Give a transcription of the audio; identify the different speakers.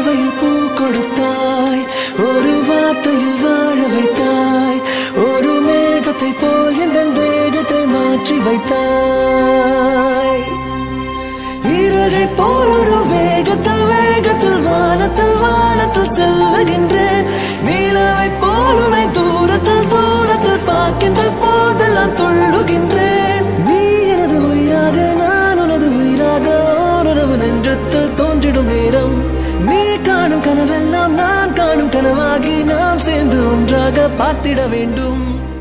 Speaker 1: பார்வையில் பூ கொடுத்தாய் ஒரு வார்த்தையில் வாழ வைத்தாய் ஒரு மேகத்தை போல் எந்த வேகத்தை மாற்றி வைத்தாய் இறகை போல் ஒரு வேகத்தில் வேகத்தில் வானத்தில் வானத்தில் செல்லுகின்றேன் நீலவை போல் உனை தூரத்தில் தூரத்தில் பார்க்கின்ற போதெல்லாம் துள்ளுகின்றேன் நீ எனது உயிராக நான் உனது உயிராக ஓருறவு நெஞ்சத்தில் தோன்றிடும் நேரம் நீ காணும் கனவெல்லாம் நான் காணும் கனவாகி நாம் சேர்ந்து ஒன்றாக பார்த்திட வேண்டும்